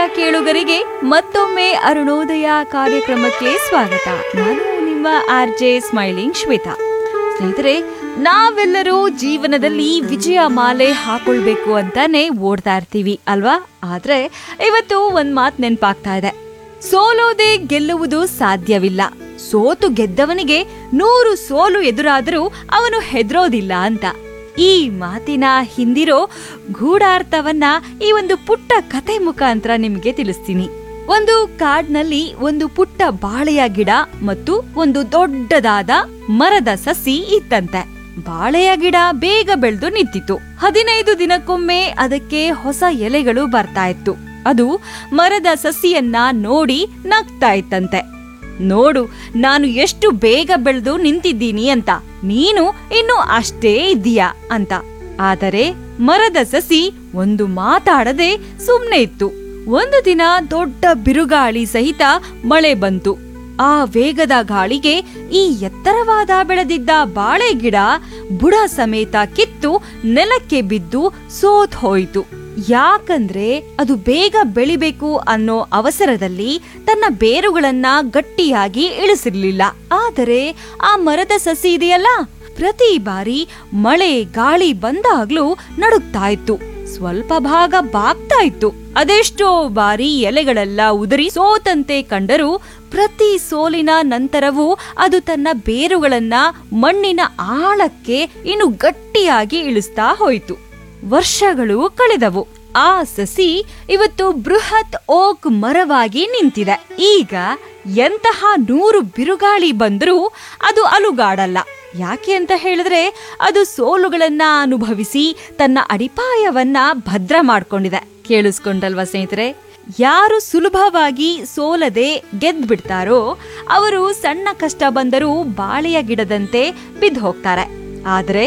ಕೇಳುಗರಿಗೆ ಮತ್ತೊಮ್ಮೆ ಅರುಣೋದಯ ಕಾರ್ಯಕ್ರಮಕ್ಕೆ ಸ್ವಾಗತ ನಾನು ನಿಮ್ಮ ಆರ್ ಜೆ ಸ್ಮೈಲಿಂಗ್ ಶ್ವೇತಾ ಸ್ನೇಹಿತರೆ ನಾವೆಲ್ಲರೂ ಜೀವನದಲ್ಲಿ ವಿಜಯ ಮಾಲೆ ಹಾಕೊಳ್ಬೇಕು ಅಂತಾನೆ ಓಡ್ತಾ ಇರ್ತೀವಿ ಅಲ್ವಾ ಆದ್ರೆ ಇವತ್ತು ಒಂದ್ ಮಾತ್ ನೆನ್ಪಾಗ್ತಾ ಇದೆ ಸೋಲೋದೆ ಗೆಲ್ಲುವುದು ಸಾಧ್ಯವಿಲ್ಲ ಸೋತು ಗೆದ್ದವನಿಗೆ ನೂರು ಸೋಲು ಎದುರಾದರೂ ಅವನು ಹೆದರೋದಿಲ್ಲ ಅಂತ ಈ ಮಾತಿನ ಹಿಂದಿರೋ ಗೂಢಾರ್ಥವನ್ನ ಈ ಒಂದು ಪುಟ್ಟ ಕತೆ ಮುಖಾಂತರ ನಿಮ್ಗೆ ತಿಳಿಸ್ತೀನಿ ಒಂದು ಕಾಡ್ನಲ್ಲಿ ಒಂದು ಪುಟ್ಟ ಬಾಳೆಯ ಗಿಡ ಮತ್ತು ಒಂದು ದೊಡ್ಡದಾದ ಮರದ ಸಸಿ ಇತ್ತಂತೆ ಬಾಳೆಯ ಗಿಡ ಬೇಗ ಬೆಳೆದು ನಿಂತಿತ್ತು ಹದಿನೈದು ದಿನಕ್ಕೊಮ್ಮೆ ಅದಕ್ಕೆ ಹೊಸ ಎಲೆಗಳು ಬರ್ತಾ ಇತ್ತು ಅದು ಮರದ ಸಸಿಯನ್ನ ನೋಡಿ ನಗ್ತಾ ಇತ್ತಂತೆ ನೋಡು ನಾನು ಎಷ್ಟು ಬೇಗ ಬೆಳೆದು ನಿಂತಿದ್ದೀನಿ ಅಂತ ನೀನು ಇನ್ನು ಅಷ್ಟೇ ಇದ್ದೀಯಾ ಅಂತ ಆದರೆ ಮರದ ಸಸಿ ಒಂದು ಮಾತಾಡದೆ ಸುಮ್ನೆ ಇತ್ತು ಒಂದು ದಿನ ದೊಡ್ಡ ಬಿರುಗಾಳಿ ಸಹಿತ ಮಳೆ ಬಂತು ಆ ವೇಗದ ಗಾಳಿಗೆ ಈ ಎತ್ತರವಾದ ಬೆಳೆದಿದ್ದ ಬಾಳೆ ಗಿಡ ಬುಡ ಸಮೇತ ಕಿತ್ತು ನೆಲಕ್ಕೆ ಬಿದ್ದು ಸೋತ್ ಹೋಯಿತು ಯಾಕಂದ್ರೆ ಅದು ಬೇಗ ಬೆಳಿಬೇಕು ಅನ್ನೋ ಅವಸರದಲ್ಲಿ ತನ್ನ ಬೇರುಗಳನ್ನ ಗಟ್ಟಿಯಾಗಿ ಇಳಿಸಿರ್ಲಿಲ್ಲ ಆದರೆ ಆ ಮರದ ಸಸಿ ಇದೆಯಲ್ಲ ಪ್ರತಿ ಬಾರಿ ಮಳೆ ಗಾಳಿ ಬಂದಾಗ್ಲೂ ನಡುಗ್ತಾ ಇತ್ತು ಸ್ವಲ್ಪ ಭಾಗ ಬಾಗ್ತಾ ಇತ್ತು ಅದೆಷ್ಟೋ ಬಾರಿ ಎಲೆಗಳೆಲ್ಲ ಉದುರಿ ಸೋತಂತೆ ಕಂಡರೂ ಪ್ರತಿ ಸೋಲಿನ ನಂತರವೂ ಅದು ತನ್ನ ಬೇರುಗಳನ್ನ ಮಣ್ಣಿನ ಆಳಕ್ಕೆ ಇನ್ನು ಗಟ್ಟಿಯಾಗಿ ಇಳಿಸ್ತಾ ಹೋಯಿತು ವರ್ಷಗಳು ಕಳೆದವು ಆ ಸಸಿ ಇವತ್ತು ಬೃಹತ್ ಓಕ್ ಮರವಾಗಿ ನಿಂತಿದೆ ಈಗ ಎಂತಹ ನೂರು ಬಿರುಗಾಳಿ ಬಂದರೂ ಅದು ಅಲುಗಾಡಲ್ಲ ಯಾಕೆ ಅಂತ ಹೇಳಿದ್ರೆ ಅದು ಸೋಲುಗಳನ್ನ ಅನುಭವಿಸಿ ತನ್ನ ಅಡಿಪಾಯವನ್ನ ಭದ್ರ ಮಾಡ್ಕೊಂಡಿದೆ ಕೇಳಿಸ್ಕೊಂಡಲ್ವಾ ಸ್ನೇಹಿತರೆ ಯಾರು ಸುಲಭವಾಗಿ ಸೋಲದೆ ಗೆದ್ದು ಬಿಡ್ತಾರೋ ಅವರು ಸಣ್ಣ ಕಷ್ಟ ಬಂದರೂ ಬಾಳೆಯ ಗಿಡದಂತೆ ಬಿದ್ದು ಹೋಗ್ತಾರೆ ಆದರೆ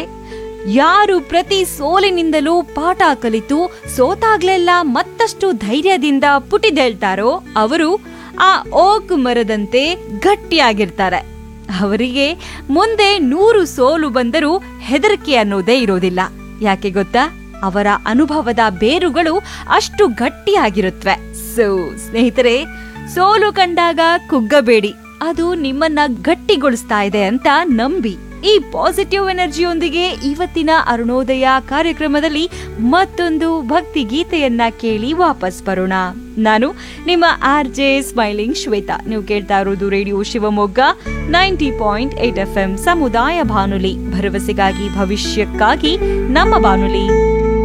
ಯಾರು ಪ್ರತಿ ಸೋಲಿನಿಂದಲೂ ಪಾಠ ಕಲಿತು ಸೋತಾಗ್ಲೆಲ್ಲ ಮತ್ತಷ್ಟು ಧೈರ್ಯದಿಂದ ಪುಟಿದೇಳ್ತಾರೋ ಅವರು ಆ ಓಕ್ ಮರದಂತೆ ಗಟ್ಟಿಯಾಗಿರ್ತಾರೆ ಅವರಿಗೆ ಮುಂದೆ ನೂರು ಸೋಲು ಬಂದರೂ ಹೆದರಿಕೆ ಅನ್ನೋದೇ ಇರೋದಿಲ್ಲ ಯಾಕೆ ಗೊತ್ತಾ ಅವರ ಅನುಭವದ ಬೇರುಗಳು ಅಷ್ಟು ಗಟ್ಟಿಯಾಗಿರುತ್ತವೆ ಸೊ ಸ್ನೇಹಿತರೆ ಸೋಲು ಕಂಡಾಗ ಕುಗ್ಗಬೇಡಿ ಅದು ನಿಮ್ಮನ್ನ ಗಟ್ಟಿಗೊಳಿಸ್ತಾ ಇದೆ ಅಂತ ನಂಬಿ ಈ ಪಾಸಿಟಿವ್ ಎನರ್ಜಿಯೊಂದಿಗೆ ಇವತ್ತಿನ ಅರುಣೋದಯ ಕಾರ್ಯಕ್ರಮದಲ್ಲಿ ಮತ್ತೊಂದು ಭಕ್ತಿ ಗೀತೆಯನ್ನ ಕೇಳಿ ವಾಪಸ್ ಬರೋಣ ನಾನು ನಿಮ್ಮ ಆರ್ ಜೆ ಸ್ಮೈಲಿಂಗ್ ಶ್ವೇತಾ ನೀವು ಕೇಳ್ತಾ ಇರೋದು radio Shivamogga ninety point eight F M ಸಮುದಾಯ ಬಾನುಲಿ ಭರವಸೆಗಾಗಿ ಭವಿಷ್ಯಕ್ಕಾಗಿ ನಮ್ಮ ಬಾನುಲಿ